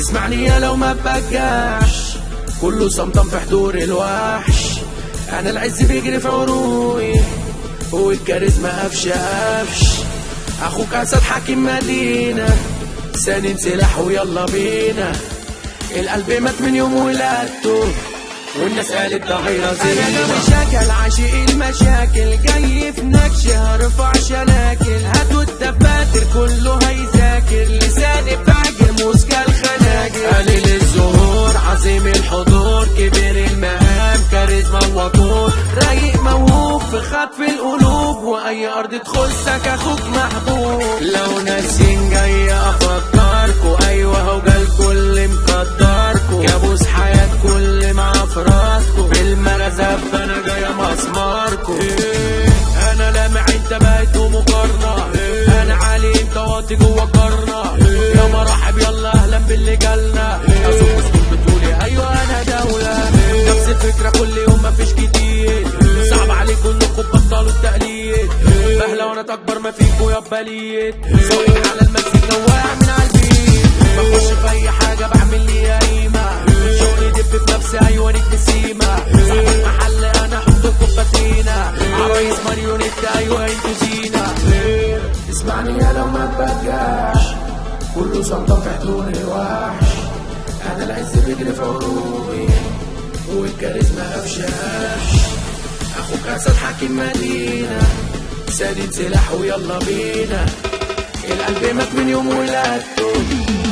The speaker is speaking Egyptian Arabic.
اسمعني يا لو ما بقاش كله صمتم في حضور الوحش انا العز بيجري في عروقي والكاريزما قفش قفش اخوك اسد حاكم مدينة ساند سلاح ويلا بينا القلب مات من يوم ولادته والناس قالت ده هيرازينا انا مشاكل عاشق المشاكل جاي في نكش هرفع شناكل هاتوا الدفاتر كله هيذاكر لساني فاجر موسكا الخناجر قليل الظهور عظيم الحضور كبير المقام كاريزما وطور رايق موهوب في خطف القلوب واي ارض تخصك اخوك محبوب لو ناسين جاي افكركوا ايوه هو جالكوا اللي مقدركوا كابوس حياة كل مع فراسكوا بالمرزب انا جاي مسماركوا إيه، انا لامع انت بقيت مقارنة انا عالي انت واطي جوا قرنة يا مرحب يلا اهلا باللي جالنا ازوق اسطول بتقولي ايوه انا دولة نفس الفكرة كل يوم مفيش جديد صعب عليكم انكم تبطلوا التقليد بهلة اكبر ما فيكوا يا بليد سويت على المزيكا واقع من على البيت بخش في اي حاجة بعمل لي قيمة شغلي دب في نفسي ايوه نجم سيما صاحب المحل انا حطكم باتينا عرايس ماريونيت ايوه انتوا زينة اسمعني يا لو ما تبقاش كله صمتم في حضور الوحش انا العز بيجري في عروقي والكاريزما قفشاش اخوك اسد حاكم مدينة سادد سلاح ويلا بينا القلب مات من يوم ولادته